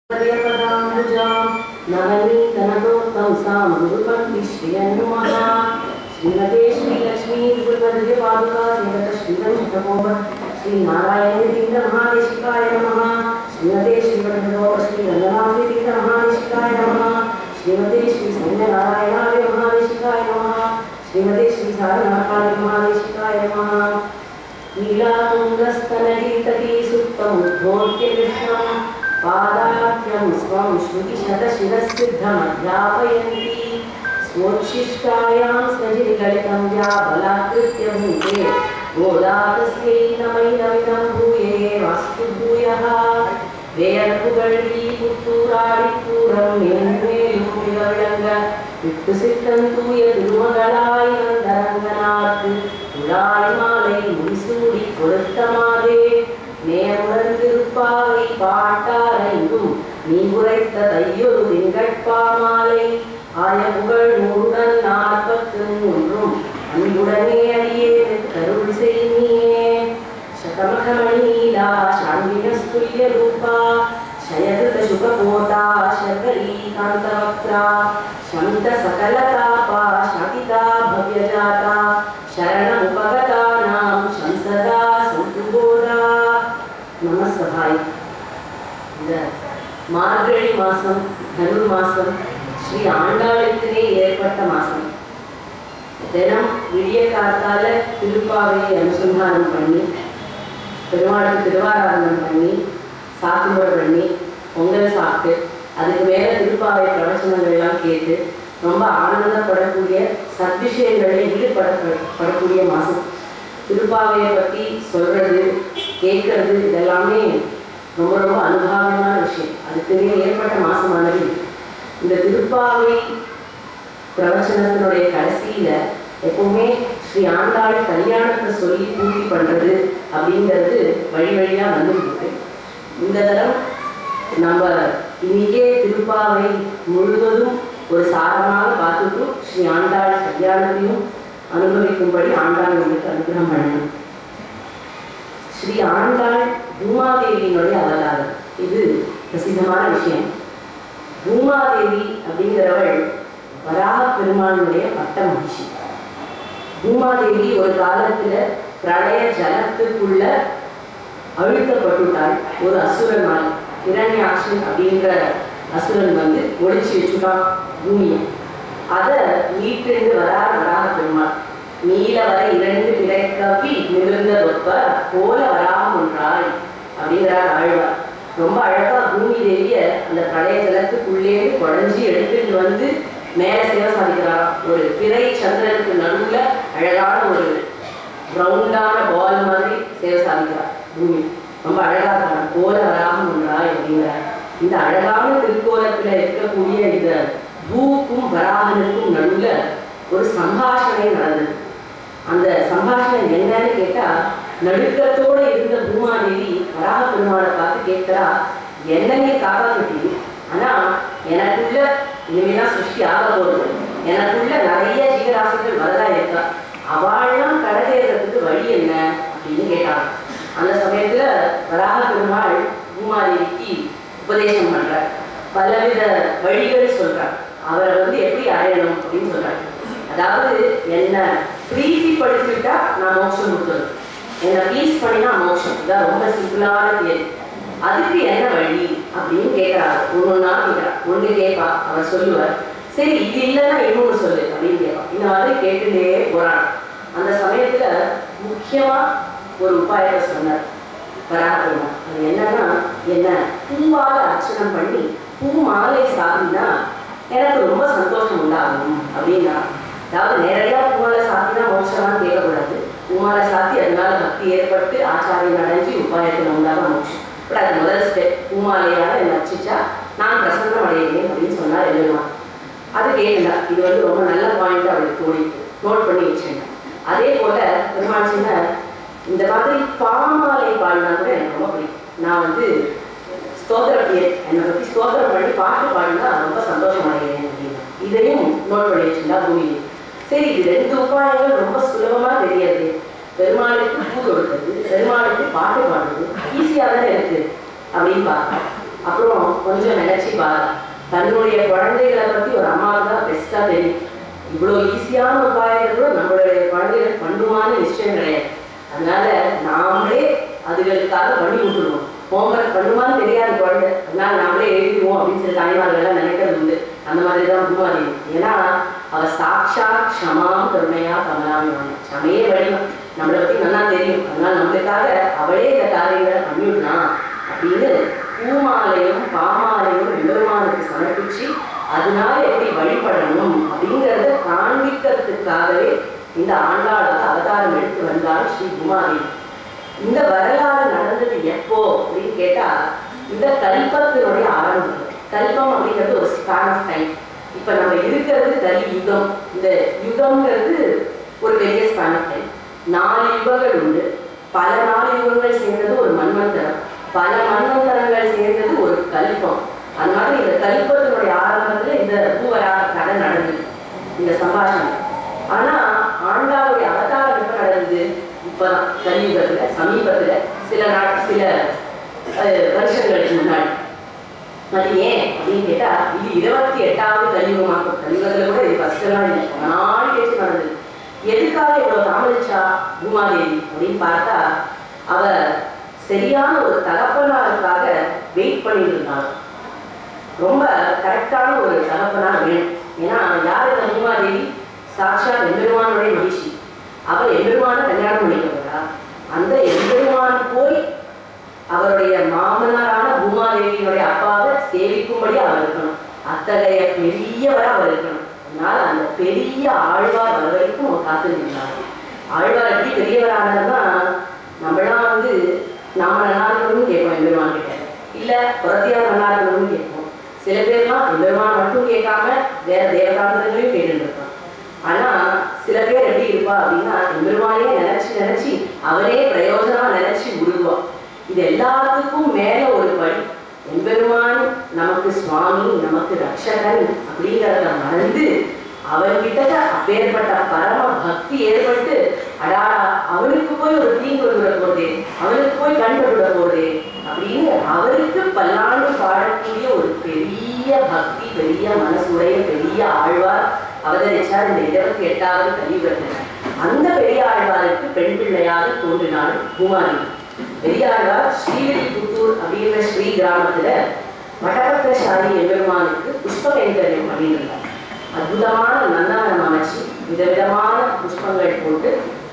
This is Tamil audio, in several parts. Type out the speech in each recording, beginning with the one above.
नवनीतनतोत्तंसां गुरुपङ्क्तिश्रियन्नुमः श्रीमते श्रीलक्ष्मी गुरुपद्यपादुका श्रीमतश्रीरंशतपोप श्रीनारायणतीर्थमहादेशिकाय नमः श्रीमते श्रीवटोप श्रीरङ्गनाथतीर्थमहादेशिकाय नमः श्रीमते श्रीसौम्यनारायणाय महादेशिकाय नमः श्रीमते श्रीसारनाथाय महादेशिकाय नमः नीलातुङ्गस्तनगीतटी सुप्तमुद्बोध्य कृष्णं पादाख्यं स्वं श्रुतिशतशिरसिद्धमध्यापयन्ती स्वोच्छिष्टायां सजिललितं या बलाकृत्य भूते गोदातस्यै नमैनमिदं भूये वास्तु भूयः வேர்புகழி புத்தூராடிப்பூரம் மேன்மேலும் விழங்க விட்டு சித்தன் தூய திருமகளாய் வந்தரங்கனார்க்கு துழாய் மாலை முடிசூடி கொடுத்த மாதே நேருடன் திருப்பாவை பாட்டாரைந்தும் நீ உரைத்த தையொரு திங்கட்பா மாலை ஆய புகழ் நூறுடன் நாற்பத்து மூன்றும் அன்புடனே அடியே கருள் செய்யே शतमखमणीला शाण्डिनस्तुल्यरूपा शयकृतशुकपोता शर्करीकान्तवक्त्रा शमितसकलतापा शातिता भव्यजाता शरणमुपगतानां शंसदा सन्तुबोधा நமஸ்தபாய் இந்த மார்கழி மாதம் தனுர் மாதம் ஸ்ரீ ஆண்டாளுக்குனே ஏற்பட்ட மாதம் தினம் விடிய காத்தால திருப்பாவையை அனுசந்தானம் பண்ணி பெருமாளுக்கு திருவாராதனம் பண்ணி சாத்துமுறை பண்ணி பொங்கல் சாப்பிட்டு அதுக்கு மேலே திருப்பாவை பிரவச்சனங்கள்லாம் கேட்டு ரொம்ப ஆனந்தப்படக்கூடிய சத்விஷயங்களில் ஈடுபட படக்கூடிய மாதம் திருப்பாவையை பற்றி சொல்கிறது கேட்கறது இதெல்லாமே ரொம்ப ரொம்ப அனுபவமான விஷயம் அதுக்குன்னே ஏற்பட்ட மாதமானது இந்த திருப்பாவை பிரவச்சனத்தினுடைய கடைசியில் எப்பவுமே ஸ்ரீ ஆண்டாள் கல்யாணத்தை சொல்லி பூர்த்தி பண்ணுறது அப்படிங்கிறது வழி வழியாக வந்துட்டு இருக்கு இந்த தரம் நம்ம இன்னைக்கே திருப்பாவை முழுவதும் ஒரு சாரமாக பார்த்துட்டு ஸ்ரீ ஆண்டாள் கல்யாணத்தையும் அனுபவிக்கும்படி ஆண்டாள் உங்களுக்கு அனுகிரகம் பண்ணணும் ஸ்ரீ ஆண்டாள் பூமாதேவியினுடைய அவதாரம் இது பிரசித்தமான விஷயம் பூமாதேவி அப்படிங்கிறவள் வராக பெருமானுடைய பட்ட மகிழ்ச்சி பூமாதேவி ஒரு காலத்துல பிரளய ஜலத்துக்குள்ள அழுத்தப்பட்டுட்டாள் ஒரு அசுரனால் இரண்யாட்சன் அப்படின்ற அசுரன் வந்து ஒழிச்சு வச்சுட்டான் பூமியை அதை மீட்டெழுந்து வரார் வராக பெருமாள் நீல வர இரண்டு பிறக்கவி நிமிர்ந்த தொப்ப போல வராம ஒன்றாய் அப்படிங்கிறார் ஆழ்வார் ரொம்ப அழகா பூமி தேவிய அந்த பிரளய ஜலத்துக்குள்ளேருந்து குழஞ்சி எடுத்துட்டு வந்து மேல சேவை சாதிக்கிறாராம் ஒரு பிறை சந்திரனுக்கு நடுவுல அழகான ஒரு ரவுண்டான பால் மாதிரி சேவை சாதிக்கிறார் பூமி ரொம்ப அழகா இருக்காங்க கோல வராமல் ஒன்றாய் அப்படிங்கிறார் இந்த அழகான திருக்கோலத்துல இருக்கக்கூடிய இந்த பூக்கும் வராகனுக்கும் நடுவுல ஒரு சம்பாஷணை நடந்தது அந்த சம்பாஷணை என்னன்னு கேட்டா நடுக்கத்தோட இருந்த பூமாதேவி வராக பெருமாளை பார்த்து கேட்கிறா என்ன நீ காப்பாற்றிட்டீங்க ஆனா எனக்குள்ள இனிமேதான் சிருஷ்டி ஆக போகுது எனக்குள்ள நிறைய ஜீவராசிகள் வரதா இருக்கா அவள்லாம் கடதேறதுக்கு வழி என்ன அப்படின்னு கேட்டாங்க அந்த சமயத்துல வராக பெருமாள் பூமாதேவிக்கு உபதேசம் பண்றார் பலவித வழிகள் சொல்றார் அவரை வந்து எப்படி அடையணும் அப்படின்னு சொல்றாரு அதாவது என்ன பிரீத்திப்படுத்திட்டா நான் மோட்சம் கொடுத்துருவேன் என்னை ப்ளீஸ் பண்ணினா மோட்சம் இதான் ரொம்ப சிம்பிளான கேள்வி அதுக்கு என்ன வழி அப்படின்னு கேட்கறாரு ஒன்னொன்னா கேட்கிறா ஒன்று கேட்பா அவர் சொல்லுவார் சரி இது இல்லைன்னா இன்னொன்று சொல்லு அப்படின்னு கேட்பா இந்த மாதிரி கேட்டுட்டே போறான் அந்த சமயத்துல முக்கியமா ஒரு உபாயத்தை சொன்னார் வராகணும் அது என்னன்னா என்ன பூவால அர்ச்சனம் பண்ணி பூ மாலை சாதினா எனக்கு ரொம்ப சந்தோஷம் உண்டாகும் அப்படின்னா அதாவது நேரடியா பூமாலை சாத்தினா மோட்சம்லாம் கேட்கக்கூடாது பூமாலை சாத்தி அதனால பக்தி ஏற்பட்டு ஆச்சாரியம் அடைஞ்சு உபாயத்தில் உண்டாக மோட்சம் பட் அது முதல் ஸ்டெப் பூமாலையால் என்ன அர்ச்சிச்சா நான் பிரசன்னம் அடைகிறேன் அப்படின்னு சொன்னார் எழுதுவான் அது கேட்கல இது வந்து ரொம்ப நல்ல பாயிண்ட் அவருக்கு தோணிட்டு நோட் பண்ணி வச்சுருந்தேன் அதே போல பெருமாள் சொன்ன இந்த மாதிரி பாமாலை பாடினா கூட எனக்கு ரொம்ப பிடிக்கும் நான் வந்து ஸ்தோத்திர பிரியர் என்னை பற்றி ஸ்தோத்திரம் பண்ணி பாட்டு பாடினா ரொம்ப சந்தோஷம் அடைகிறேன் அப்படின்னு இதையும் நோட் பண்ணி வச்சிருந்தா பூமியில் சரி இது ரெண்டு உபாயங்கள் ரொம்ப சுலபமா தெரியாது பெருமாளுக்கு பூ கொடுக்குறது பெருமாளுக்கு பாட்டு பாடுறது ஈஸியாக தானே இருக்கு அப்படின்னு பார்க்கலாம் அப்புறம் கொஞ்சம் நினைச்சு பாரு தன்னுடைய குழந்தைகளை பத்தி ஒரு அம்மாவுக்கு தான் பெஸ்டா தெரியும் இவ்வளோ ஈஸியான உபாயத்தை கூட நம்மளுடைய குழந்தைகள் பண்ணுமான்னு நிச்சயம் கிடையாது அதனால நாமளே அதுகளுக்காக பண்ணி விட்டுருவோம் ஹோம்ஒர்க் பண்ணுமான்னு தெரியாது குழந்தை அதனால நாமளே எழுதிடுவோம் அப்படின்னு சொல்லி தாய்மார்கள்லாம் நினைக்கிறது உண்டு அந்த மாதிரி தான் பூமாரி ஏன்னா அவ சாட்சா க்ஷமாம் கருணையா கமலாமி சமையே வடிவம் நம்மளை பத்தி நல்லா தெரியும் அதனால நம்மளுக்காக அவளே இந்த காரியங்களை பண்ணிவிடலாம் அப்படின்னு பூமாலையும் பாமாலையும் எம்பெருமானுக்கு சமர்ப்பிச்சு அதனால எப்படி வழிபடணும் அப்படிங்கிறத காண்பிக்கிறதுக்காகவே இந்த ஆண்டாளாக அவதாரம் எடுத்து வந்தாள் ஸ்ரீ பூமாதேவி இந்த வரலாறு நடந்தது எப்போ அப்படின்னு கேட்டா இந்த கல்பத்தினுடைய ஆரம்பம் கல்பம் அப்படிங்கிறது ஒரு ஸ்பான் ஆஃப் டைம் இப்ப நம்ம இருக்கிறது கலி யுகம் இந்த யுகம்ங்கிறது ஒரு பெரிய ஸ்பான் ஆஃப் டைம் நாலு யுகங்கள் உண்டு பல நாலு யுகங்கள் சேர்ந்தது ஒரு மன்வந்தரம் பல மன்வந்தரங்கள் சேர்ந்தது ஒரு கல்பம் அந்த மாதிரி இந்த கல்பத்தினுடைய ஆரம்பத்துல இந்த பூவராக கதை நடந்தது இந்த சம்பாஷணம் ஆனா ஆண்டாளுடைய அவதாரம் எப்ப நடந்தது இப்பதான் கலியுகத்துல சமீபத்துல சில நாட் சில அஹ், வருஷங்களுக்கு முன்னாடி அது ஏன் அப்படின்னு கேட்டா இது இருபத்தி எட்டாவது கலியுகமாகும் கலியுகத்துல கூட இது ஃபர்ஸ்ட் எல்லாம் இல்லை ரொம்ப நாள் கேட்டு நடந்தது எதுக்காக இவ்வளவு தாமதிச்சா பூமாதேவி அப்படின்னு பார்த்தா அவ சரியான ஒரு தகப்பனாருக்காக வெயிட் பண்ணிட்டு இருந்தாங்க ரொம்ப கரெக்டான ஒரு தகப்பனா வேணும் ஏன்னா யார் இந்த பூமாதேவி சாட்சாத் எம்பெருமானுடைய மகிழ்ச்சி அவ எம்பெருமான கல்யாணம் பண்ணிக்கிறா அந்த எம்பெருமான் போய் அவருடைய மாமனாரான பூமாதேவியினுடைய அப்பாவை சேவிக்கும்படி அவர் இருக்கணும் அத்தகைய பெரியவரா அவர் இருக்கணும் அதனால அந்த பெரிய ஆழ்வார் வர வரைக்கும் அவர் காத்திருந்தார் ஆழ்வார் எப்படி பெரியவரானதுன்னா நம்மளாம் வந்து நாம நல்லா இருக்கணும்னு கேட்போம் எம்பெருமான் கிட்ட இல்ல புறத்தியார் நல்லா இருக்கணும்னு கேட்போம் சில பேர்லாம் எம்பெருமான் மட்டும் கேட்காம வேற தேவதாந்தங்களையும் கேட்டுட்டு இருப்பான் ஆனா சில பேர் எப்படி இருப்பா அப்படின்னா எம்பெருமானையே நினைச்சு நினைச்சு அவனே பிரயோஜனமா நினைச்சு விடுவான் இது எல்லாத்துக்கும் மேல ஒரு படி எம்பெருமான் நமக்கு சுவாமி நமக்கு ரட்சகன் அப்படிங்கிறத மறந்து அவன்கிட்ட அப்பேற்பட்ட பரம பக்தி ஏற்பட்டு அடாடா அவனுக்கு போய் ஒரு தீங்கு விட போதே அவனுக்கு போய் கண் விட போதே அப்படின்னு அவருக்கு பல்லாண்டு பாடக்கூடிய ஒரு பெரிய பக்தி பெரிய மனசுடைய பெரிய ஆழ்வார் அவதரிச்சார் இந்த இருபத்தி எட்டாவது கலியுகத்தில் அந்த பெரிய ஆழ்வாருக்கு பெண் பிள்ளையாக தோன்றினாள் பூமாரி பெரியாழ்வார் ஸ்ரீவில்லிபுத்தூர் அப்படிங்கிற ஸ்ரீ கிராமத்துல வடபத்திரசாலி எம்பெருமானுக்கு புஷ்ப கைங்கரியம் பண்ணிட்டு இருந்தார் அற்புதமான நந்தவனம் அமைச்சு விதவிதமான புஷ்பங்கள் போட்டு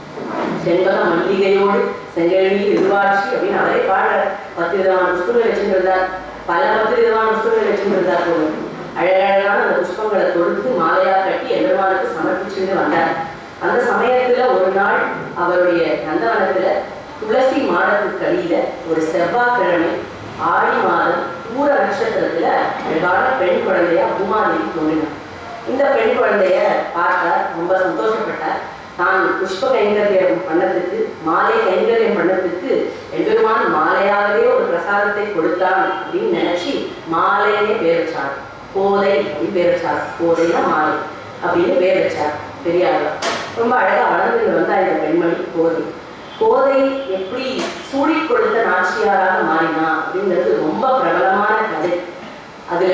செண்பக மல்லிகையோடு செங்கழி இருவாட்சி அப்படின்னு அவரே பாடுற பத்து விதமான புஷ்பங்கள் வச்சுருந்தார் பல பத்து விதமான புஷ்பங்கள் வச்சுருந்தார் போல அழகழகான அந்த புஷ்பங்களை தொடுத்து மாலையா கட்டி எம்பெருமானுக்கு சமர்ப்பிச்சுட்டு வந்தார் அந்த சமயத்துல ஒரு நாள் அவருடைய நந்தவனத்துல துளசி மாடத்துக்கு அடியில ஒரு செவ்வாய்க்கிழமை ஆடி மாதம் பூர நட்சத்திரத்துல அழகான பெண் குழந்தையா பூமாதேவி தோன்றினார் இந்த பெண் குழந்தைய பார்த்தார் ரொம்ப சந்தோஷப்பட்டார் தான் புஷ்ப கைங்கரியம் பண்ணதுக்கு மாலை கைங்கரியம் பண்ணதுக்கு எம்பெருமான் மாலையாகவே ஒரு பிரசாதத்தை கொடுத்தான் அப்படின்னு நினைச்சு மாலையே பேர் வச்சார் கோதை அப்படின்னு பேர் வச்சார் கோதைனா மாலை அப்படின்னு பேர் வச்சார் பெரியார் ரொம்ப அழகா வளர்ந்து வந்தா இந்த பெண்மணி கோதை கோதை எப்படி சூடி கொடுத்த நாச்சியாராக மாறினா அப்படிங்கிறது ரொம்ப பிரபலமான கதை அதுல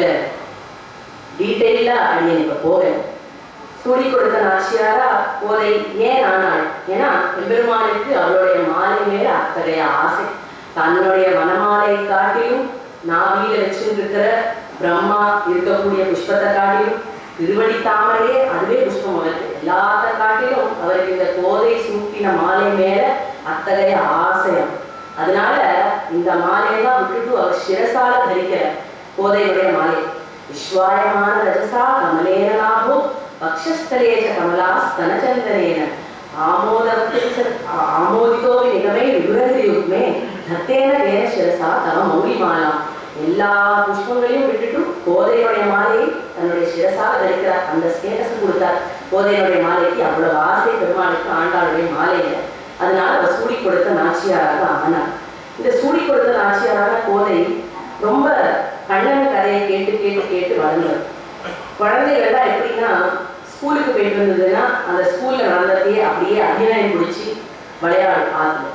டீட்டெயிலா அடியேன் இப்ப போறேன் சூடி கொடுத்த நாச்சியாரா கோதை ஏன் ஆனாள் ஏன்னா எம்பெருமானுக்கு அவளுடைய மாலை மேல அத்தகைய ஆசை தன்னுடைய வனமாலை காட்டிலும் நாவியில வச்சிருக்கிற பிரம்மா இருக்கக்கூடிய புஷ்பத்தை காட்டிலும் திருவடி தாமரையே அதுவே புஷ்பம் அவருக்கு எல்லாத்த காட்டிலும் அவருக்கு இந்த கோதை சூட்டின மாலை மேல அத்தகைய ஆசையம் அதனால இந்த மாலையை தான் விட்டுட்டு அவர் சிரசால தரிக்கிற கோதையுடைய மாலை விஸ்வாயமான ரஜசா கமலேன லாபோ பக்ஷஸ்தலேஜ கமலா ஸ்தனச்சந்தனேன ஆமோதவத்தில் ஆமோதிதோ நிகமே விபுரகிரியுக்மே தத்தேன வேன சிரசா தவ மௌலி மாலா எல்லா புஷ்பங்களையும் விட்டுட்டு கோதையுடைய மாலையை தன்னுடைய சிரசாக தரிக்கிறார் அந்த ஸ்டேட்டஸ் கொடுத்தார் கோதையுடைய மாலைக்கு அவ்வளவு ஆசை பெருமாளுக்கு ஆண்டாளுடைய மாலையில அதனால அவர் சூடி கொடுத்த நாச்சியாராக ஆனார் இந்த சூடி கொடுத்த நாச்சியாரான கோதை ரொம்ப கண்ணன் கதையை கேட்டு கேட்டு கேட்டு வளர்ந்தது குழந்தைகள்லாம் எப்படின்னா ஸ்கூலுக்கு போயிட்டு இருந்ததுன்னா அந்த ஸ்கூல்ல நடந்ததையே அப்படியே அபிநயம் பிடிச்சி விளையாடும் ஆத்துல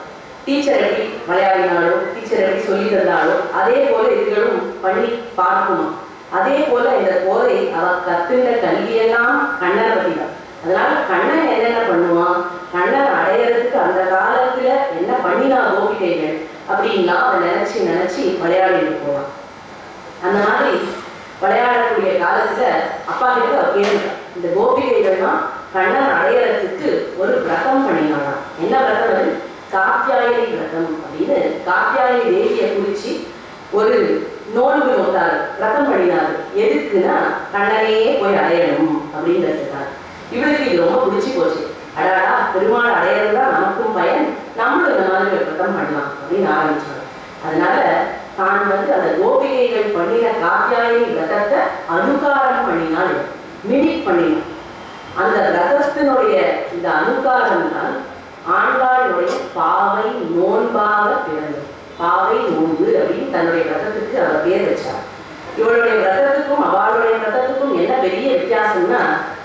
டீச்சர் எப்படி விளையாடினாலும் டீச்சர் எப்படி சொல்லி தந்தாலும் அதே போல இதுகளும் பண்ணி பார்க்கணும் அதே போல இந்த கோதை அவ கத்துன்ற கல்வியெல்லாம் கண்ணனை பத்தி தான் அதனால கண்ணன் என்னென்ன பண்ணுவான் கண்ணன் அடையறதுக்கு அந்த காலத்துல என்ன பண்ணினா கோபிகைகள் அப்படின்னா அவன் நினைச்சு நினைச்சு விளையாடிட்டு போவான் அந்த மாதிரி விளையாடக்கூடிய காலத்துல அப்பா கிட்ட அவ கேட்டுட்டான் இந்த கோபிகைகள்லாம் கண்ணன் அடையறதுக்கு ஒரு விரதம் பண்ணினாலாம் என்ன விரதம் அது காத்தியாயனி விரதம் அப்படின்னு காத்தியாயனி தேவியை குறிச்சு ஒரு நோன்பு நோட்டாரு விரதம் பண்ணினாரு எதுக்குன்னா கண்ணனையே போய் அடையணும் அப்படின்றதுக்காக இவளுக்கு இது ரொம்ப பிடிச்சி போச்சு அடாடா பெருமாள் அடையிறது தான் நமக்கும் பயன் நம்மளும் இந்த மாதிரி ஒரு விரதம் பண்ணலாம் அப்படின்னு ஆரம்பிச்சாங்க அதனால தான் வந்து அந்த கோபிகைகள் பண்ணின காத்தியாயனி விரதத்தை அனுகாரம் பண்ணினால் மினிட் பண்ணினான் அந்த ரதத்தினுடைய இந்த அனுகாரம் தான் ஆண்டாளுடைய பாவை நோன்பாக பிறந்தது பாவை நோன்பு அப்படின்னு தன்னுடைய விரதத்துக்கு அவர் பேர் வச்சார் இவளுடைய விரதத்துக்கும் அவளுடைய விரதத்துக்கும் என்ன பெரிய வித்தியாசம்னா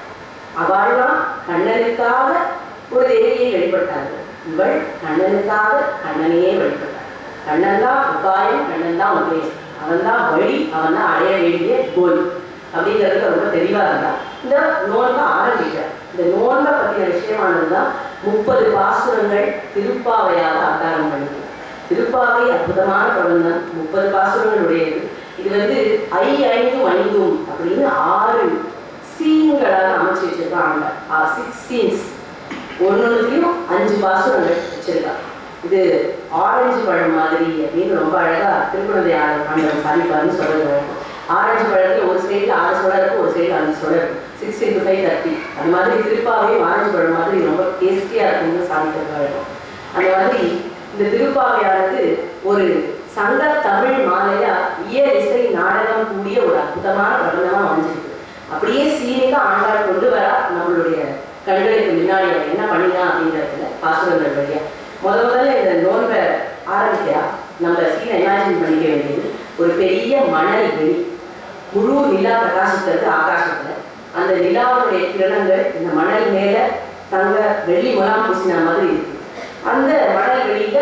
அவள்லாம் கண்ணனுக்காக ஒரு தேவியை வழிபட்டாங்க இவள் கண்ணனுக்காக கண்ணனையே வழிபட்டாள் கண்ணன் தான் உபாயம் கண்ணன் தான் உதயம் அவன் தான் வழி அவன் தான் அடைய வேண்டிய கோல் அப்படிங்கிறது ரொம்ப தெளிவா இருந்தா இந்த நோன்பை ஆரம்பிக்கிறார் இந்த நோன்பை பற்றின விஷயமானதுதான் முப்பது பாசுரங்கள் திருப்பாவையாக அவதாரம் பண்ணிக்கிறார் திருப்பாவை அற்புதமான பிரபந்தம் முப்பது பாசுரங்களுடையது இது வந்து ஐ ஐந்தும் ஐந்தும் அப்படின்னு ஆறு சீன்களாக அமைச்சு வச்சிருக்காங்க சிக்ஸ் சீன்ஸ் ஒன்னொன்றுலையும் அஞ்சு பாசுரங்கள் வச்சிருக்கா இது ஆரஞ்சு பழம் மாதிரி அப்படின்னு ரொம்ப அழகா திருக்குழந்தை ஆண்டவன் சாதிப்பாருன்னு சொல்றது வழக்கம் ஆரஞ்சு பழத்துல ஒரு சைடுல ஆறு சுடர் இருக்கும் ஒரு சைடுல அஞ்சு சுடர் இருக்கும் சிக்ஸ் இன்டு ஃபைவ் தேர்ட்டி அந்த மாதிரி திருப்பாவையும் ஆரஞ்சு பழம் மாதிரி ரொம்ப டேஸ்டியா இருக்கும்னு சாதிக்கிறது வழக்கம் அந்த மாதிரி இந்த திருப்பாவையானது ஒரு சங்க தமிழ் மாலையா இயல் இசை நாடகம் கூடிய ஒரு அற்புதமான பிரபலமா அமைஞ்சிருக்கு அப்படியே சீனிக்க ஆண்டாள் கொண்டு வரா நம்மளுடைய கண்களுக்கு முன்னாடி அவன் என்ன பண்ணினா அப்படிங்கிறதுல பாசுரங்கள் வழியா முத முதல்ல இந்த நோன்பை ஆரம்பிக்கிறா நம்ம சீனை இமேஜின் பண்ணிக்க வேண்டியது ஒரு பெரிய மணல் வெளி முழு நிலா பிரகாசிக்கிறது ஆகாசத்துல அந்த நிலாவுடைய கிரணங்கள் இந்த மணல் மேல தங்க வெள்ளி முலாம் பூசின மாதிரி இருக்கு அந்த மணல் வெளியில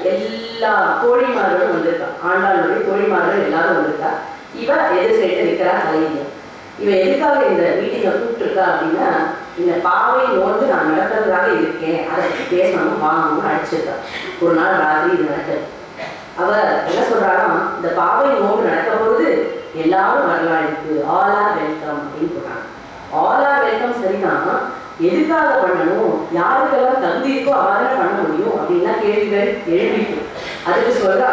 எல்லா தோழிமார்களும் வந்திருக்கா ஆண்டாளுடைய தோழிமார்கள் எல்லாரும் வந்திருக்கா இவ எதிர் சைடு நிற்கிறா தலைவிய இவ எதுக்காக இந்த மீட்டிங்கை கூப்பிட்டுருக்கா அப்படின்னா இந்த பாவை நோந்து நான் நடத்துறதுக்காக இருக்கேன் அதை பற்றி பேசணும் வாங்கணும்னு அடிச்சிருக்கா ஒரு நாள் ராத்திரி இது நடக்குது அவ என்ன சொல்றானா இந்த பாவை நோம்பு நடக்க பொழுது எல்லாரும் வரலாம் இருக்கு ஆல் ஆர் வெல்கம் அப்படின்னு சொல்றாங்க ஆல் ஆர் வெல்கம் சரிதான் எதுக்காக பண்ணணும் யாருக்கெல்லாம் தகுதி இருக்கோ அவரால பண்ண முடியும் அப்படின்னா கேள்விகள் எழுப்பிட்டு அதுக்கு சொல்றா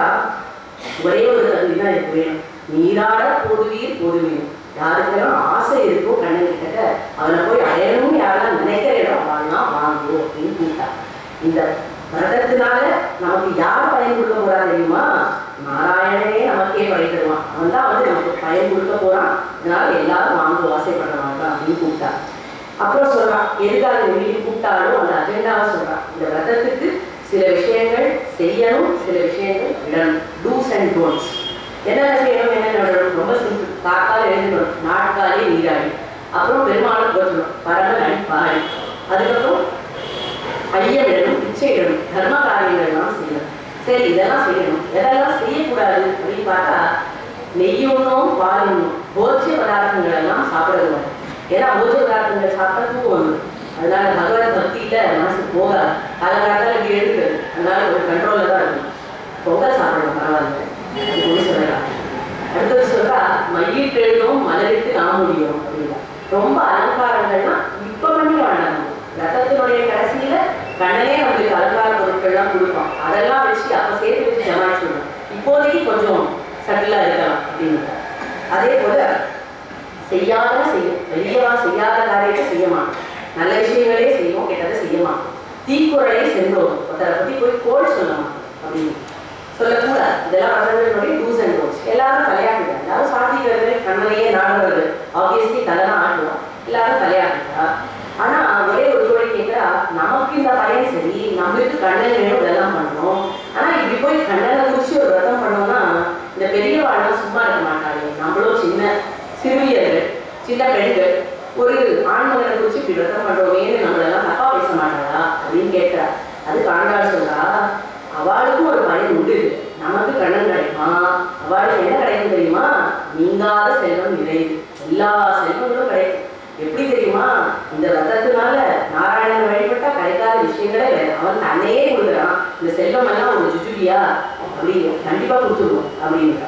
ஒரே ஒரு தகுதி தான் இருக்கு வேணும் நீராட போடுவீர் போடுவீர் யாருக்கெல்லாம் ஆசை இருக்கோ கண்ணன் கிட்ட அவனை போய் அடையணும்னு யாரெல்லாம் நினைக்கிற இடம் வாங்கலாம் வாங்குவோம் அப்படின்னு கூப்பிட்டா இந்த விரதத்தினால நமக்கு யார் பயன் கொடுக்க போறா தெரியுமா நாராயணனே நமக்கே பயன் தருவான் அவன் தான் வந்து நமக்கு பயன் கொடுக்க போறான் இதனால எல்லாரும் வாங்க ஆசைப்படுறவாங்க அப்படின்னு கூப்பிட்டா அப்புறம் சொல்றான் எதுக்காக இந்த மீட்டிங் கூப்பிட்டாலும் அந்த அஜெண்டாவை சொல்றான் இந்த விரதத்துக்கு சில விஷயங்கள் செய்யணும் சில விஷயங்கள் விடணும் டூஸ் அண்ட் டோன்ஸ் என்னென்ன செய்யணும் என்னென்ன விடணும் ரொம்ப சிம்பிள் காக்கால எழுந்துக்கணும் நாட்காலே நீராடி அப்புறம் பெருமாளும் போற்றணும் பரம நடிப்பாடி அதுக்கப்புறம் ஐயம் இடணும் பிச்சை இடணும் தர்ம காரியங்கள்லாம் செய்யணும் சரி இதெல்லாம் செய்யணும் எதெல்லாம் செய்யக்கூடாது அப்படின்னு பார்த்தா நெய்யுண்ணும் பாலுண்ணும் போஜ்ய பதார்த்தங்கள் எல்லாம் சாப்பிடக்கூடாது ஏன்னா போஜ்ய பதார்த்தங்கள் சாப்பிட்டா தூக்கம் வந்துடும் அதனால பகவத் பக்தியில மனசு போகாது காலங்காலத்தில் இப்படி எடுக்குது அதனால ஒரு கண்ட்ரோல்ல தான் இருக்கும் பொங்கல் சாப்பிடணும் பரவாயில்ல அது ஒண்ணு சொல்லலாம் அடுத்தது சொல்றா மையிட்டு எழுதும் மலரிட்டு நான் முடியும் அப்படின்னா ரொம்ப அலங்காரங்கள்லாம் இப்ப பண்ணி வேண்டாம் ரத்தத்தினுடைய கடைசியில கண்ணனே நம்மளுக்கு அலங்கார பொருட்கள்லாம் கொடுப்பான் அதெல்லாம் வச்சு அப்ப சேர்த்து வச்சு ஜமாச்சிடணும் இப்போதைக்கு கொஞ்சம் சட்டிலா இருக்கலாம் அப்படின்னு அதே போல செய்யாத செய்யும் பெரியவா செய்யாத காரியத்தை செய்ய மாட்டோம் நல்ல விஷயங்களே செய்வோம் கெட்டதை செய்ய மாட்டோம் தீக்குறளை சென்றோம் ஒருத்தரை பத்தி போய் கோல் சொல்ல மாட்டோம் அப்படின்னு சொல்லக்கூடாது இதெல்லாம் வசதிகளுடைய டூஸ் அண்ட் டோன்ஸ் எல்லாரும் தலையாட்டுங்க எல்லாரும் சாதிக்கிறது கண்ணனையே நாடுறது ஆப்வியஸ்லி தலைதான் ஆடுவோம் எல்லாரும் தலையாட்டுறா ஆனா ஒரே ஒரு தோழி கேட்கிறா நமக்கு இந்த பையன் சரி நம்மளுக்கு கண்ணன் வேணும் இதெல்லாம் பண்ணணும் ஆனா இப்படி போய் கண்ணனை குறிச்சு ஒரு விரதம் பண்ணோம்னா இந்த பெரியவாழ்லாம் சும்மா இருக்க மாட்டாங்க நம்மளும் சின்ன சிறுமியர்கள் சின்ன பெண்கள் ஒரு ஆண்மகனை குறிச்சு இப்படி விரதம் பண்றோமேன்னு நம்மளெல்லாம் தப்பா பேச மாட்டாளா அப்படின்னு கேட்கிறா அதுக்கு ஆண்டாள் சொல்றா அவ அவளுக்கும் ஒரு பயம் உண்டு நமக்கு கண்ணன் கிடைக்குமா அவளுக்கு என்ன கிடைக்கும் தெரியுமா நீங்காத செல்வம் நிறைவு எல்லா செல்வங்களும் கிடைக்கும் எப்படி தெரியுமா இந்த ரத்தத்தினால நாராயணன் வழிபட்டா கிடைக்காத விஷயங்களே வேற அவன் தன்னையே கொடுக்குறான் இந்த செல்வம் எல்லாம் ஒரு ஜுஜுபியா அப்படின்னு கண்டிப்பா கொடுத்துருவோம் அப்படின்றான்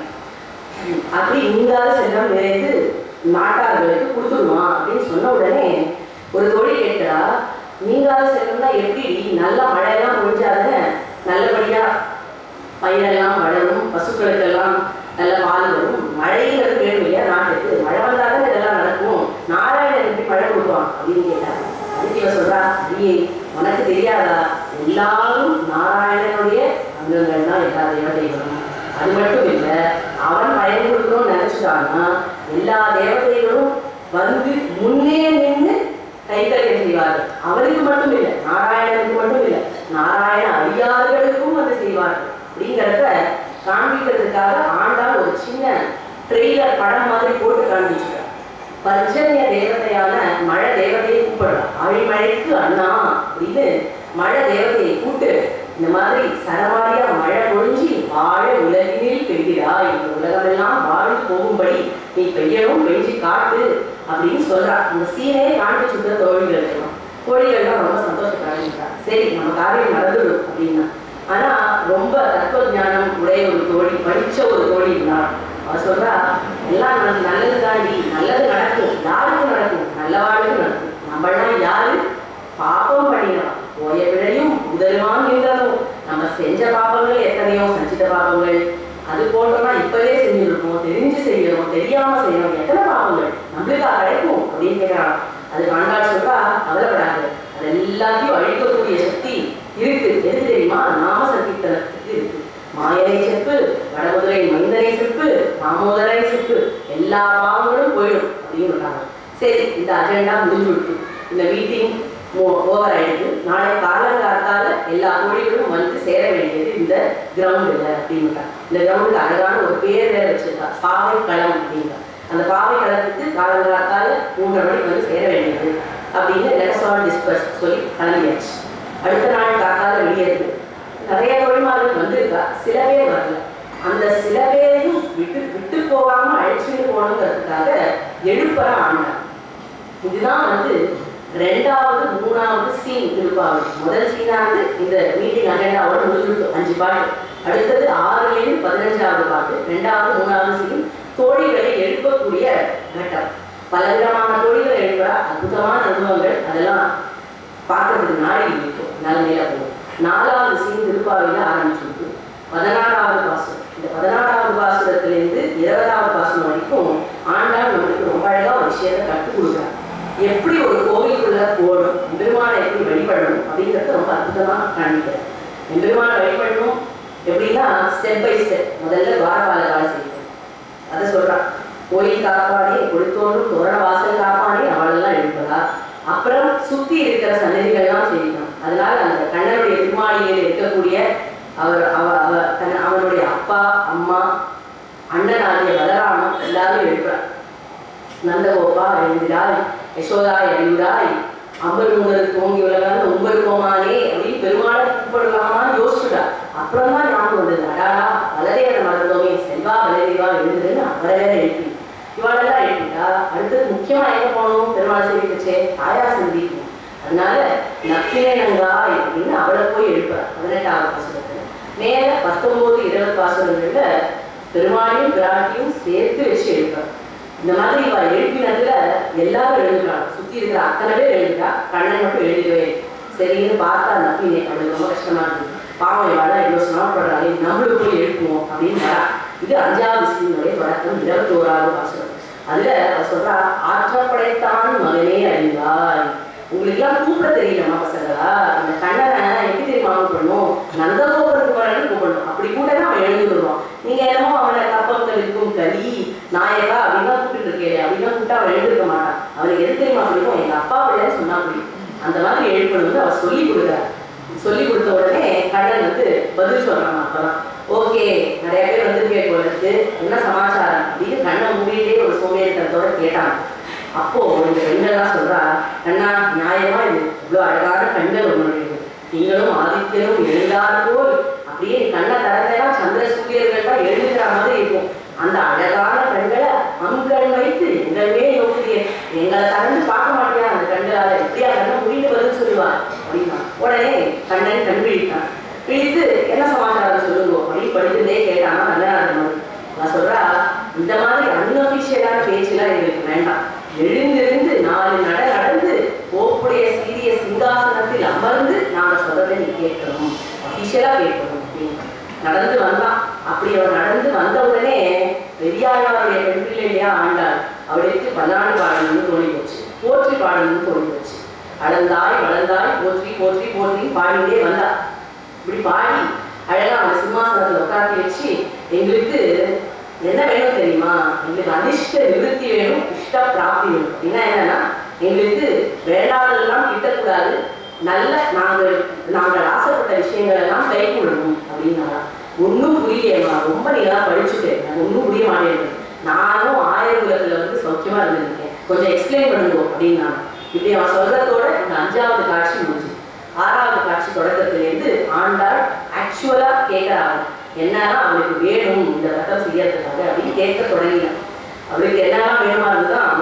அப்படி நீங்காத செல்வம் நிறைந்து நாட்டார்களுக்கு கொடுத்துருவான் அப்படின்னு சொன்ன உடனே ஒரு தொழில் கேட்டா நீங்காத செல்வம்னா எப்படி நல்ல மழையெல்லாம் பொழிஞ்சாதானே நல்லபடியா பயிரெல்லாம் வளரும் பசுக்களுக்கெல்லாம் நல்ல பால் வரும் மழைங்கிறது வேணும் இல்லையா நாட்டுக்கு மழை வந்தாதான் இதெல்லாம் நடக்கும் நாராயணன் எப்படி மழை கொடுப்பான் அப்படின்னு கேட்டாங்க அதுக்கு இவன் சொல்றா அடியே உனக்கு தெரியாதா எல்லாரும் நாராயணனுடைய அங்கங்கள் தான் எல்லா தேவதைகளும் அது மட்டும் இல்லை அவன் பயன் கொடுக்கணும்னு நினைச்சிட்டான்னா எல்லா தேவதைகளும் வந்து முன்னே நின்று கைத்தறியம் செய்வார்கள் அவருக்கு மட்டும் இல்லை நாராயணனுக்கு மட்டும் இல்லை நாராயண அடியார்களுக்கும் வந்து செய்வார்கள் அப்படிங்கிறத காண்பிக்கிறதுக்காக ஆண்டாள் ஒரு சின்ன ட்ரெய்லர் படம் மாதிரி போட்டு காண்பிச்சிருக்கார் பர்ஜன்ய தேவதையான மழை தேவதையை கூப்பிடுறான் ஆழிமழைக்கு அண்ணா அப்படின்னு மழை தேவதையை கூப்பிட்டு இந்த மாதிரி சரமாரியா மழை பொழிஞ்சி வாழ உலகினில் பெய்கிறாய் இந்த உலகமெல்லாம் வாழ்ந்து போகும்படி நீ பெய்யணும் பெய்ஞ்சி காட்டு அப்படின்னு சொல்றா அந்த சீனே காண்பிச்சுட்ட தோழிகள் எல்லாம் தோழிகள்லாம் ரொம்ப சந்தோஷப்பட்டாங்க சரி நம்ம காரியம் நடந்துடும் அப்படின்னா ஆனா ரொம்ப தத்துவ ஞானம் உடைய ஒரு தோழி படிச்ச ஒரு தோழி இருந்தாள் அவ சொல்றா எல்லாம் நமக்கு நல்லது தாண்டி நல்லது நடக்கும் யாருக்கும் நடக்கும் நல்லவாளுக்கும் நடக்கும் நம்மளாம் யாரு பாப்பம் பண்ணினோம் போய பிழையும் உதருவான் நின்றதும் நம்ம செஞ்ச பாபங்கள் எத்தனையோ சஞ்சித பாபங்கள் அது போன்றோம்னா இப்பவே செஞ்சிருக்கோம் தெரிஞ்சு செய்யணும் தெரியாம செய்யணும் எத்தனை பாபங்கள் நம்மளுக்கு கிடைக்கும் அப்படின்னு கேட்கறான் அது கண்டால் சொல்றா கவலைப்படாது அது எல்லாத்தையும் அழிக்கக்கூடிய சக்தி இருக்கு எது தெரியுமா நாம சங்கீர்த்தனத்துக்கு இருக்கு மாயனை செப்பு வடமுதுரை மைந்தனை செப்பு தாமோதரை செப்பு எல்லா பாவங்களும் போயிடும் அப்படின்னு இருக்காங்க சரி இந்த அஜெண்டா முடிஞ்சு விட்டு இந்த மீட்டிங் ஓவர் ஆயிடுது நாளை காலங்காத்தால எல்லா கோழிகளும் வந்து சேர வேண்டியது இந்த கிரவுண்டில் அப்படின்னுட்டா இந்த கிரவுண்டுக்கு அழகான ஒரு பேர் வேற வச்சிருக்கா பாவை களம் அப்படின்ட்டா அந்த பாவை களத்துக்கு காலங்காத்தால மூன்றரை மணிக்கு வந்து சேர வேண்டியது அப்படின்னு லெட்ஸ் ஆல் டிஸ்கஸ் சொல்லி கிளம்பியாச்சு அடுத்த நாள் காத்தால வெளியேறுது நிறைய தொழில்மார்கள் வந்திருக்கா சில பேர் வரல அந்த சில பேரையும் விட்டு விட்டு போகாம அழைச்சிட்டு போகணுங்கிறதுக்காக எழுப்பற ஆண்டார் இதுதான் வந்து ரெண்டாவது மூணாவது சீன் திருப்பாவை முதல் சீனானது இந்த மீட்டிங் அஜெண்டாவோட முடிஞ்சுட்டு அஞ்சு பாட்டு அடுத்தது ஆறுலேருந்து பதினஞ்சாவது பாட்டு ரெண்டாவது மூணாவது சீன் தோழிகளை எழுப்பக்கூடிய கட்டம் பலவிதமான தோழிகளை எழுப்புறா அற்புதமான அனுபவங்கள் அதெல்லாம் பார்க்கறதுக்கு நாடி இருக்கும் நிலைமையில போகும் நாலாவது சீன் திருப்பாவையில ஆரம்பிச்சிருக்கு பதினாறாவது பாசுரம் இந்த பதினாறாவது பாசுரத்திலிருந்து இருபதாவது பாசுரம் வரைக்கும் ஆண்டாள் நம்மளுக்கு ரொம்ப அழகா ஒரு விஷயத்தை கற்றுக் கொடுக்குறாங்க எப்படி ஒரு கோவிலுக்குள்ள போகணும் பெருமானை எப்படி வழிபடணும் அப்படிங்கிறத ரொம்ப அற்புதமா காண்பிக்கிறேன் பெருமானை வழிபடணும் எப்படின்னா ஸ்டெப் பை ஸ்டெப் முதல்ல துவாரபால வேலை செய்யணும் அதை சொல்றான் கோயில் காப்பானே கொடுத்தோன்றும் தோரண வாசல் காப்பானே அவளெல்லாம் எழுப்பதா அப்புறம் சுத்தி இருக்கிற சன்னதிகள்லாம் செய்யணும் அதனால அந்த கண்ணனுடைய திருமாளிகையில் இருக்கக்கூடிய அவர் அவ அவ தன் அவனுடைய அப்பா அம்மா அண்ணன் ஆகிய பலராமன் எல்லாரும் எழுப்புறார் நந்தகோபா எழுந்திராய் யசோதா எழுந்தாய் அம்பர் உங்களுக்கு ஓங்கி உலகான உம்பர் கோமானே அப்படின்னு பெருமாளை கூப்பிடலாமான்னு யோசிச்சுட்டா அப்புறம் தான் ஞாபகம் வந்தது அடாடா வலதேவனை மறந்தோமே செல்வா வலதேவா எழுந்துருன்னு அவரை வேற எழுப்பி இவாளெல்லாம் எழுப்பிட்டா அடுத்தது முக்கியமா எங்க போகணும் பெருமாள் சொல்லிட்டுச்சே தாயார் சந்திக்கணும் அதனால நப்பினை நங்காய் அப்படின்னு அவளை போய் எழுப்பார் பதினெட்டாவது பாசுரத்துல மேல பத்தொன்பது இருபது பாசுரங்கள்ல பெருமாளையும் பிராட்டியும் சேர்த்து வச்சு எழுப்பார் இந்த மாதிரி இவ எழுப்பினதுல எல்லாரும் எழுதுறாங்க சுத்தி இருக்கிற அத்தனை பேர் எழுதுறா கண்ணன் மட்டும் எழுதவே இல்லை. சரின்னு பார்த்தா நப்பினே அவளுக்கு ரொம்ப கஷ்டமா இருக்கு பாவம் இவாளா இவ்வளவு சிரமப்படுறாளே நம்மளும் போய் எழுப்புவோம் அப்படின்னு வரா இது அஞ்சாவது சீனுடைய தொடக்கம் இருபத்தி ஓராவது பாசுரம் அதுல அவ சொல்றா ஆற்றப்படைத்தான் மகனே அறிந்தாய் உங்களுக்கு எல்லாம் கூப்பிட தெரியலமா பசங்களா அந்த கண்ணனை எப்படி தெரியுமா பண்ணும் நந்தகோபுரம் குமரன் கூப்பிடணும் அப்படி கூட்டனா அவன் எழுந்து வருவான் நீங்க என்னமோ அவனை கப்பங்கள் இருக்கும் கலி நாயகா அப்படின்லாம் கூப்பிட்டு இருக்கே அப்படின்னா கூப்பிட்டு அவன் எழுந்திருக்க மாட்டான் அவனுக்கு எது தெரியுமா பிடிக்கும் எங்க அப்பா பிள்ளைன்னு சொன்னா பிடிக்கும் அந்த மாதிரி எழுப்பணும் அவ சொல்லி கொடுக்குறாரு சொல்லி கொடுத்த உடனே கண்ணன் வந்து பதில் சொல்றான் அப்பதான் ஓகே நிறைய பேர் வந்திருக்கே போல இருக்கு என்ன சமாச்சாரம் அப்படின்னு கண்ணை மூடிட்டே ஒரு சோம்பேறித்தனத்தோட கேட்டாங்க அப்போ இந்த பெண்கள்லாம் சொல்றா கண்ணா நியாயமா இது இவ்வளவு அழகான பெண்கள் உங்களுடைய நீங்களும் ஆதித்யனும் எழுந்தார் போல் அப்படியே கண்ணை திறந்தேன்னா சந்திர சூரியர்கள் தான் எழுதுகிற மாதிரி இருக்கும் அந்த அழகான கண்களை அங்கன் வைத்து எங்களுமே நோக்குறியே எங்களை திறந்து பார்க்க மாட்டியா அந்த கண்களால எப்படியா கண்ணை முடிந்து பதில் சொல்லுவா அப்படின்னா உடனே கண்ணன் கண் விழித்தான் விழித்து என்ன சமாச்சாரம் சொல்லுங்க அப்படின்னு படித்துட்டே கேட்டானா நல்ல மாதிரி நான் சொல்றா இந்த மாதிரி அன்அபிஷியலான பேச்செல்லாம் எங்களுக்கு வேண்டாம் எழுந்திருந்து நாலு நட நடந்து போப்புடைய சீரிய சிங்காசனத்தில் அமர்ந்து நாங்க சொல்றதை நீ கேட்கணும் அபிஷியலா கேட்கணும் அப்படின்னு நடந்து வந்தான் அப்படி அவன் நடந்து வந்த உடனே பெரியாழ்வாருடைய பெண் பிள்ளை இல்லையா ஆண்டாள் அவளுக்கு பல்லாண்டு பாடணும்னு தோணி போச்சு போற்றி பாடணும்னு தோணி போச்சு அளந்தாய் வளர்ந்தாய் போற்றி போற்றி போற்றி பாடிட்டே வந்தா இப்படி பாடி அழகா அந்த சிம்மாசனத்துல உட்காந்து வச்சு எங்களுக்கு என்ன வேணும் தெரியுமா எங்களுக்கு அதிர்ஷ்ட நிவர்த்தி வேணும் இஷ்ட பிராப்தி வேணும் என்ன என்னன்னா எங்களுக்கு வேண்டாததெல்லாம் கிட்டக்கூடாது நல்ல நாங்கள் நாங்கள் ஆசைப்பட்ட விஷயங்கள் எல்லாம் கை கொள்ளணும் அப்படின்னாரா ஒன்றும் புரியலையேம்மா ரொம்ப நீங்களா படிச்சுட்டேன் எனக்கு ஒன்றும் புரிய மாட்டேங்குது நானும் ஆயிரம் உலகத்துல வந்து சௌக்கியமா இருந்திருக்கேன் கொஞ்சம் எக்ஸ்பிளைன் பண்ணுங்க அப்படின்னா இப்படி அவன் சொல்றதோட இந்த அஞ்சாவது காட்சி முடிஞ்சு ஆறாவது காட்சி தொடக்கத்திலேருந்து ஆண்டாள் ஆக்சுவலா கேட்கறாங்க என்னன்னா அவளுக்கு வேணும் இந்த ரத்தம் செய்யறதுக்காக அப்படின்னு கேட்க தொடங்கினான் அவளுக்கு என்னெல்லாம் வேணுமா இருந்துதான்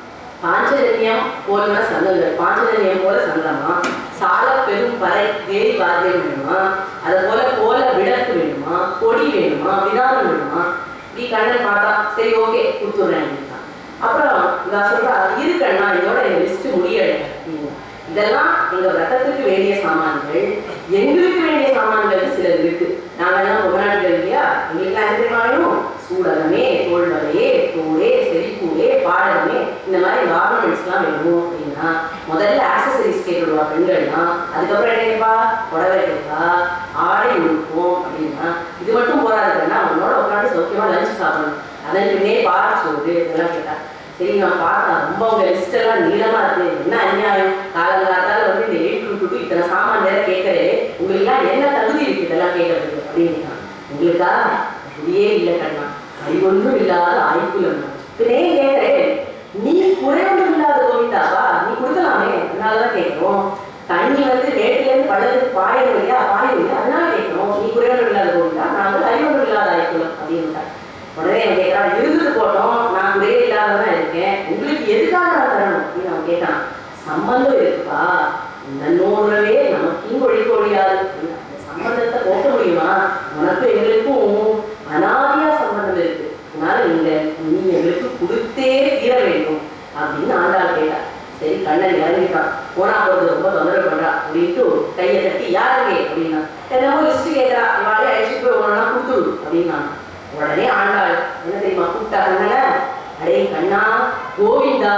பாஞ்சஜன்யம் போல சங்கங்கள் பாஞ்சஜன்யம் போல சங்கமா சால பெரும் பறை வேதி வாத்தியம் வேணுமா அது போல கோல விளக்கு வேணுமா கொடி வேணுமா விதானம் வேணுமா நீ கண்ணன் பார்த்தா சரி ஓகே கொடுத்துட்றேன் அப்படின்னா அப்புறம் நான் சொல்றா இருக்கண்ணா இதோட எங்க லிஸ்ட் முடியல அப்படின்னு. இதெல்லாம் எங்க ரத்தத்துக்கு வேண்டிய சாமான்கள் எங்களுக்கு வேண்டிய சாமான்கள் சிலது இருக்கு நாங்க எல்லாம் பொம்மநாடுகள் இல்லையா எங்களுக்கு என்ன தெரியுமா வேணும் சூடகமே தோல்வலையே தோடே செரிப்பூடே பாடகமே இந்த மாதிரி ஆர்னமெண்ட்ஸ் எல்லாம் வேணும் அப்படின்னா முதல்ல ஆக்சசரிஸ் கேட்டுடுவா பெண்கள்னா அதுக்கப்புறம் என்ன கேட்பா புடவை கேட்பா ஆடை உடுப்போம் அப்படின்னா இது மட்டும் போராதுன்னா அவனோட உட்காந்து சௌக்கியமா லஞ்ச் சாப்பிடணும் அதன் பின்னே பாரா சோறு இதெல்லாம் கேட்டா சரி நான் பார்த்தேன் ரொம்ப உங்க லிஸ்ட் எல்லாம் நீளமா இருக்கு என்ன அநியாயம் காலங்காத்தால வந்து இந்த எயிட் டு டூ இத்தனை சாமான் வேற கேட்கறே உங்களுக்கு எல்லாம் என்ன தகுதி இருக்கு இதெல்லாம் கேட்கறதுக்கு அப்படின்னு உங்களுக்கா அப்படியே இல்லை கண்ணா அறிவொன்றும் இல்லாத ஆய்க்குலம் பின்னே கேட்கறேன் நீ குறைவொன்றும் இல்லாத கோவிந்தாவா நீ கொடுக்கலாமே அதனாலதான் கேட்கிறோம் தண்ணி வந்து வேட்டில இருந்து பள்ளத்துக்கு பாயணும் இல்லையா பாயும் இல்லையா அதனால கேட்கிறோம் நீ குறைவொன்றும் இல்லாத கோவிந்தா நாங்கள் அறிவொன்றும் இல்லாத ஆய்க்குலம் அப்படின்னு உடனே அவன் கேட்கறான் இருந்துட்டு போட்டோம் நான் குறையே இல்லாததான் இருக்கேன் உங்களுக்கு எதுக்காக நான் தரணும் அப்படின்னு அவன் கேட்டான் சம்பந்தம் இருக்குப்பா இந்த நூறவே நமக்கும் ஒழிக்க ஒழியாது அப்படின்னு. அந்த சம்பந்தத்தை போக்க முடியுமா உனக்கும் எங்களுக்கும் அனாதியா சம்பந்தம் இருக்கு அதனால நீங்க நீ எங்களுக்கு கொடுத்தே தீர வேண்டும் அப்படின்னு ஆண்டாள் கேட்டா சரி கண்ணன் இறங்கிட்டான் போனா போறது ரொம்ப தொந்தரவு பண்றா அப்படின்ட்டு கையை தட்டி யாருங்க அப்படின்னா என்னமோ லிஸ்ட் கேட்கறா இவாளே அழைச்சிட்டு போய் ஒன்னா கொடுத்துடு அப்படின்னா உடனே ஆண்டாள் என்ன தெரியுமா கூப்பிட்டா கண்ணன அடே கண்ணா கோவிந்தா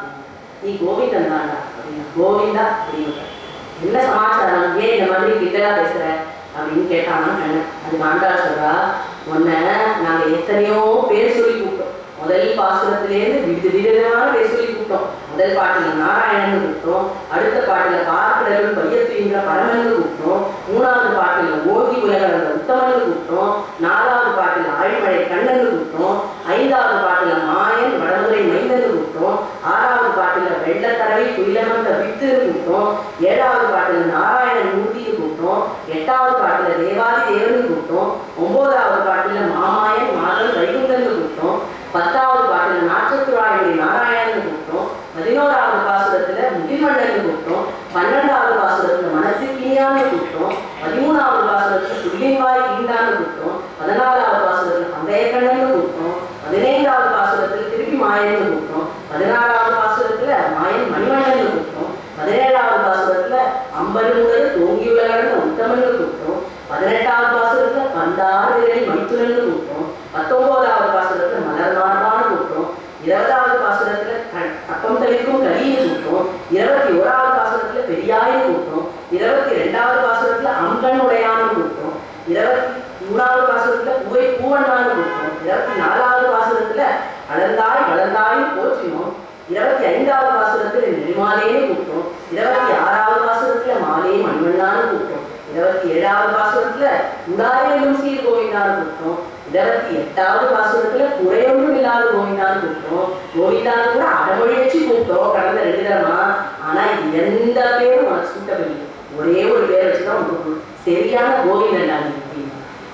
நீ கோவிந்தன் தாண்டா அப்படின்னா கோவிந்தா அப்படின்னு என்ன சமாச்சாரம் ஏன் இந்த மாதிரி கிட்டலா பேசுற அப்படின்னு கேட்டாங்க கண்ணன் அது ஆண்டாள் சொல்றா உன்னை நாங்க எத்தனையோ பேர் சொல்லி கூப்பிட்டோம் முதல் பாசுரத்திலேருந்து விடு விதமான பேர் சொல்லி கூப்பிட்டோம் முதல் பாட்டுல நாராயணன் கூப்பிட்டோம் அடுத்த பாட்டுல பார்க்கடலும் பையத்துகின்ற பரமன் கூப்பிட்டோம் மூணாவது பாட்டுல ஓதி உலகளந்த உத்தமன் கூப்பிட்டோம் நாலாவது பாட்டுல ஆழிமழை கண்ணன் கூப்பிட்டோம் ஐந்தாவது பாட்டுல மாயன் வடமுறை மைந்தன் கூப்பிட்டோம் ஆறாவது பாட்டுல வெள்ளத்தரவை குயிலமந்த வித்து கூப்பிட்டோம் ஏழாவது பாட்டுல நாராயணன் மூர்த்தின்னு கூப்பிட்டோம் எட்டாவது பாட்டுல தேவாதி தேவன் கூப்பிட்டோம் ஒன்பதாவது பாட்டுல மாமாயன் மாதன் வைகுந்தன் கூப்பிட்டோம் பத்தாவது பாட்டுல நாச்சத்துராயுடைய நாராயணன் கூப்பிட்டோம் பதினோராவது பாசுரத்துல முகில்மண்டல் கூப்பிட்டோம் பன்னெண்டாவது பாசுரத்துல மனசுக்கினியான்னு கூப்பிட்டோம் பதிமூணாவது பாசுரத்துல சுள்ளிவாய் கீண்டான்னு கூப்பிட்டோம் பதினாலாவது பாசுரத்துல பந்தயக்கண்ணன்னு கூப்பிட்டோம் பதினைந்தாவது பாசுரத்துல திருப்பி மாயன்னு கூப்பிட்டோம் பதினாறாவது பாசுரத்துல மாயன் மணிவண்ணன் கூப்பிட்டோம் பதினேழாவது பாசுரத்துல அம்பரு முதல் தோங்கி உலகன்னு உத்தமன் கூப்பிட்டோம் பதினெட்டாவது பாசுரத்துல பந்தாறு விரலி மைத்துனன் கூப்பிட்டோம் பத்தொன்பதாவது பாசுரத்துல மலர் மார்பான்னு கூப்பிட்டோம் இருபதாவது பாசுரத்துல க- கப்பம் தளிக்கும் கலின்னு கூப்பிட்டோம் இருபத்தி ஓராவது பாசுரத்துல பெரியாயின்னு கூப்பிட்டோம் இருபத்தி ரெண்டாவது பாசுரத்துல அங்கன் உடையான்னு கூப்பிட்டோம் இருபத்தி மூணாவது பாசுரத்துல பூவை பூவண்ணான்னு கூப்பிட்டோம் இருபத்தி நாலாவது பாசுரத்துல அழந்தாய் வளர்ந்தாய் போற்றினோம் இருபத்தி ஐந்தாவது பாசுரத்துல நெடுமாலேன்னு கூப்பிட்டோம் இருபத்தி ஆறாவது பாசுரத்துல மாலே மண்மண்ணான்னு கூப்பிட்டோம் இருபத்தி ஏழாவது பாசுரத்துல உடாரையிலும் சீர் கோவிந்தான்னு கூப்பிட்டோம் இருபத்தி எட்டாவது பாசுரத்துல குறையொன்றும் இல்லாத கோவிந்தான்னு கூப்பிட்டோம் கோவிந்தான்னு கூட அடமொழி வச்சு கூப்பிட்டோம் கடந்த ரெண்டு தரமா ஆனா இது எந்த பேரும் உனக்கு சூட்டபில்லை ஒரே ஒரு பேர் வச்சுதான் உனக்கு சரியான கோவிந்தன் நீ அப்படின்னு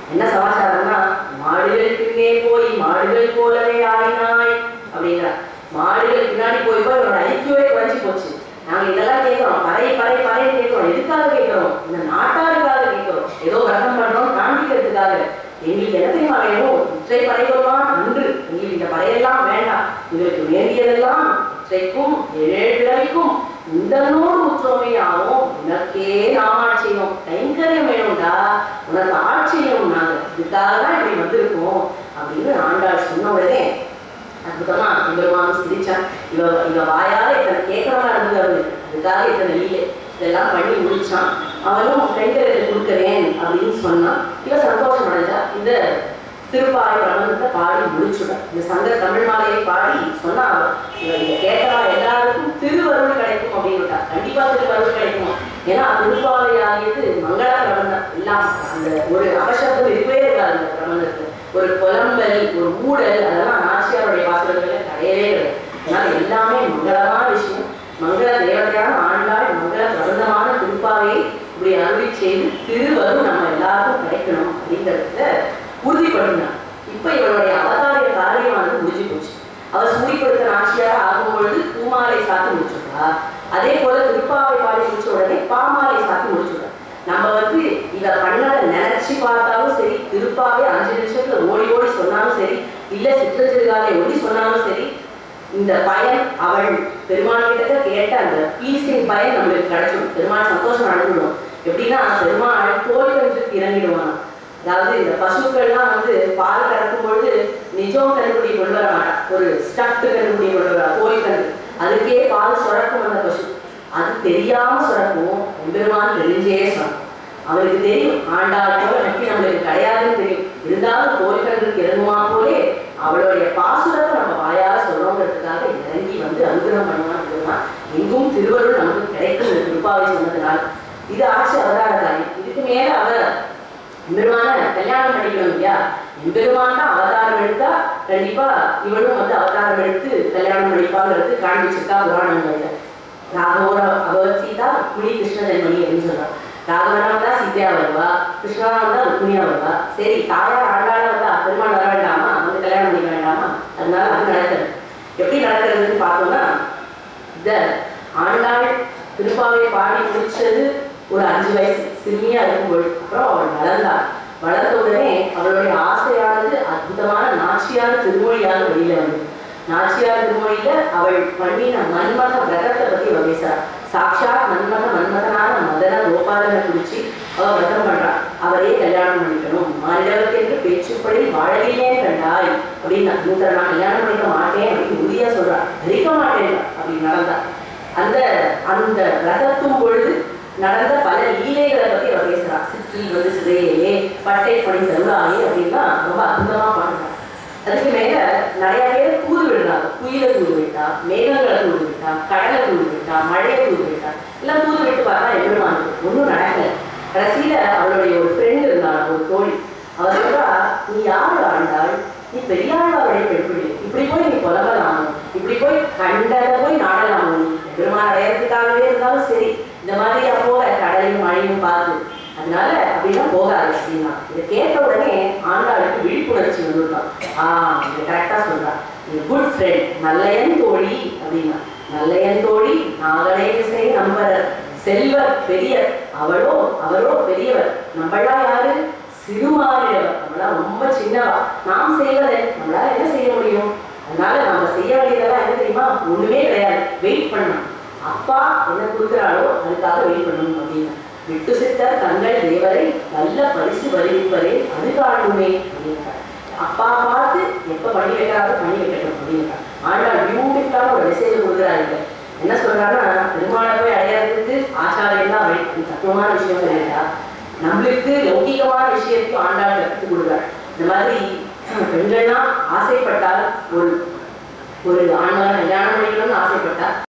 என்ன சமாச்சாரம்னா மாடுகள் பின்னே போய் மாடுகள் போலவே ஆடினாய் அப்படிங்கிற மாடுகள் பின்னாடி போய் போய் இவரோட ஐக்கியவே குறைஞ்சி போச்சு நாங்க இதெல்லாம் கேட்கிறோம் பறை பறை பறை கேட்கிறோம் எதுக்காக கேட்கிறோம் இந்த நாட்டாருக்காக கேட்கிறோம் ஏதோ விரதம் பண்றோம் காண்பிக்கிறதுக்காக எங்களுக்கு என்ன தெரியுமா வேணும் இற்றை பறைகளுமா அன்று எங்களுக்கு இந்த பறையெல்லாம் வேண்டாம் உங்களுக்கு வேண்டியதெல்லாம் இற்றைக்கும் ஏழு பிறவிக்கும் இந்த நூறு உற்றோமையாகும் உனக்கே நாம் ஆட்சியும் கைங்கரியம் வேணும்டா உனக்கு ஆட்சியும் நாங்க இதுக்காக தான் இப்படி வந்திருக்கோம் அப்படின்னு ஆண்டாள் சொன்ன உடனே அற்புதமா எம்பெருமான் சிரிச்சான் இவ இவ வாயால இத்தனை கேட்கறவா இருந்தது அவனுக்கு அதுக்காக இத்தனை லீலை இதெல்லாம் பண்ணி முடிச்சான் அவனும் கைங்கரத்தை கொடுக்கிறேன் அப்படின்னு சொன்னான் இவ சந்தோஷம் அடைஞ்சா இந்த திருப்பாய் பிரபந்தத்தை பாடி முடிச்சுடும் இந்த சங்க தமிழ் மாலையை பாடி சொன்னா இவ இதை கேட்கறவா எல்லாருக்கும் திருவருள் கிடைக்கும் அப்படின்னு கண்டிப்பா திருவருள் கிடைக்கும் ஏன்னா திருப்பாவை ஆகியது மங்கள பிரபந்தம் எல்லாம் அந்த ஒரு அவசரம் இருக்கவே இருக்காது அந்த பிரபந்தத்துல ஒரு புலம்பல் ஒரு ஊடல் அதெல்லாம் நாச்சியாருடைய வாசகங்கள்ல கிடையவே கிடையாது அதனால எல்லாமே மங்களமான விஷயம் மங்கள தேவதையான ஆண்டாள் மங்கள பிரபந்தமான திருப்பாவையை இப்படி அருளி செய்து திருவரும் நம்ம எல்லாருக்கும் கிடைக்கணும் அப்படிங்கிறதுல உறுதிப்படுத்தினார் இப்ப இவருடைய அவதாரிய காரியமானது முடிஞ்சு போச்சு அவர் சூடி கொடுத்த நாச்சியார் ஆகும் பொழுது பூமாலை சாத்தி முடிச்சுட்டா அதே போல திருப்பாவை பாடி முடிச்ச உடனே பாமாலை சாத்தி முடிச்சுட்டா நம்ம வந்து இத பண்ணதை நினைச்சு பார்த்தாலும் சரி திருப்பாவே அஞ்சு நிமிஷத்துல ஓடி ஓடி சொன்னாலும் சரி இல்ல சிற்றச்சிறுகாலை ஓடி சொன்னாலும் சரி இந்த பயன் அவள் பெருமாள் கிட்ட கேட்ட அந்த பீசிங் பயன் நம்மளுக்கு கிடைச்சிடும் பெருமாள் சந்தோஷம் அடைஞ்சிடும் எப்படின்னா பெருமாள் தோல் கன்றுக்கு இறங்கிடுவான் அதாவது இந்த பசுக்கள்லாம் வந்து பால் கறக்கும் பொழுது நிஜம் கண்டுபிடி கொண்டு வர மாட்டான் ஒரு ஸ்டஃப்ட் கண்டுபிடி கொண்டு வர கோழி கன்று அதுக்கே பால் சுரக்கும் அந்த பசு அது தெரியாம சுரக்கும் எம்பெருமான் தெரிஞ்சே சுரக்கும் அவருக்கு தெரியும் ஆண்டாள் போல நம்பி நம்மளுக்கு கிடையாதுன்னு தெரியும் இருந்தாலும் கோழி கன்றுக்கு இறங்குமா போலே அவளுடைய பாசுரத்தை நம்ம வாயால சொல்றோங்கிறதுக்காக இறங்கி வந்து அனுகிரகம் பண்ணுவான் பெருமான் எங்கும் திருவருள் நமக்கு கிடைக்கும் இந்த திருப்பாவை சொன்னதுனால் இது ஆட்சி அவதார காரியம் இதுக்கு மேல அவர் எம்பெருமான கல்யாணம் பண்ணிக்கணும் இல்லையா எம்பெருமான் தான் அவதாரம் எடுத்தா கண்டிப்பா இவளும் வந்து அவதாரம் எடுத்து கல்யாணம் பண்ணிப்பாங்கிறது காண்பிச்சிருக்கா புராணங்கள்ல ராகவோர அவர் சீதா ருக்மிணி கிருஷ்ண ஜென்மணி அப்படின்னு சொல்றான் ராகவனா வந்தா சீதையா வருவா கிருஷ்ணனா வந்தா ருக்மிணியா வருவா சரி தாயார் ஆண்டாள வந்தா பெருமாள் வர வேண்டாமா வந்து கல்யாணம் பண்ணிக்க வேண்டாமா அதனால அது நடக்குது எப்படி நடக்கிறதுன்னு பார்த்தோம்னா இந்த ஆண்டாள் திருப்பாவை பாடி முடிச்சது ஒரு அஞ்சு வயசு சிறுமியா இருக்கும்போது அப்புறம் அவள் வளர்ந்தாள் வளர்ந்த உடனே அவளுடைய ஆசையானது அற்புதமான நாச்சியார் திருமொழியாக வெளியில வந்தது நாச்சியார் திருமொழியில அவள் பண்ணின மன்மத விரதத்தை பத்தி அவ பேசுறாள் சாட்சாத் மன்மத மன்மதனான மதன கோபாலனை குறிச்சு அவ விரதம் பண்றா அவரே கல்யாணம் பண்ணிக்கணும் மாநிலத்திற்கு பேச்சுப்படி வாழவில்லே கண்டாய் அப்படின்னு நூத்தர நான் கல்யாணம் பண்ணிக்க மாட்டேன் அப்படின்னு உறுதியா சொல்றா தரிக்க மாட்டேன் அப்படின்னு நடந்தா அந்த அந்த ரதத்தும் பொழுது நடந்த பல லீலைகளை பத்தி அவ பேசுறா சிற்றில் வந்து சிறையே பட்டை பணி தருளாயே அப்படின்னா ரொம்ப அற்புதமா பாடுறா அதுக்கு மேல நிறைய பேர் தூது விடுறாங்க குயிலை தூது விட்டா மேகங்களை தூது விட்டா கடலை தூது விட்டா மழையை தூது விட்டா எல்லாம் தூது விட்டு பார்த்தா எவ்வளவு ஒன்றும் நடக்கல கடைசியில அவளுடைய ஒரு ஃப்ரெண்ட் இருந்தாள் ஒரு தோழி அவ சொல்றா நீ யாரு ஆண்டாள் நீ பெரியாழ்வாருடைய பெண் பிள்ளை இப்படி போய் நீ புலம்பலாமோ இப்படி போய் கண்டத போய் நாடலாமோ நீ பெருமாள் அடையறதுக்காகவே இருந்தாலும் சரி இந்த மாதிரி போக கடலையும் மழையும் பார்த்து அதனால அப்படின்னா போகாது அப்படின்னா இதை கேட்ட உடனே ஆண்டாளுக்கு விழிப்புணர்ச்சி வந்துட்டான் ஆஹ் இது கரெக்டா சொல்றான் நீ குட் ஃப்ரெண்ட் நல்லயன் தோழி அப்படின்னா நல்லயன் தோழி நாகனை திசை நம்பர் செல்வர் பெரியர் அவளோ அவரோ பெரியவர் நம்மளா யாரு சிறுமாறியவர் நம்மளா ரொம்ப சின்னவா நாம் செய்வதை நம்மளால என்ன செய்ய முடியும் அதனால நம்ம செய்ய வேண்டியதெல்லாம் என்ன தெரியுமா ஒண்ணுமே கிடையாது வெயிட் பண்ணணும் அப்பா என்ன கொடுக்குறாளோ அதுக்காக வெயிட் பண்ணணும் அப்படின்னு விட்டு சித்தர் தங்கள் தேவரை நல்ல பரிசு வருவிப்பதே அது காணுமே அப்படின்றார் அப்பா பார்த்து எப்ப பண்ணி வைக்கிறாரோ பண்ணி வைக்கட்டும் அப்படின்றார் ஆண்டாள் பியூட்டிஃபுல்லான ஒரு மெசேஜ் கொடுக்குறாரு என்ன சொல்றாங்கன்னா பெருமாளை போய் அடையாளத்துக்கு ஆச்சாரியன் தான் வழி இது தத்துவமான விஷயம் கிடையாதா நம்மளுக்கு லௌகிகமான விஷயத்தையும் ஆண்டாள் கற்றுக் கொடுக்குறார் இந்த மாதிரி பெண்கள்லாம் ஆசைப்பட்டால் ஒரு ஒரு ஆண்களை கல்யாணம் பண்ணிக்கணும்னு ஆசைப்பட்டா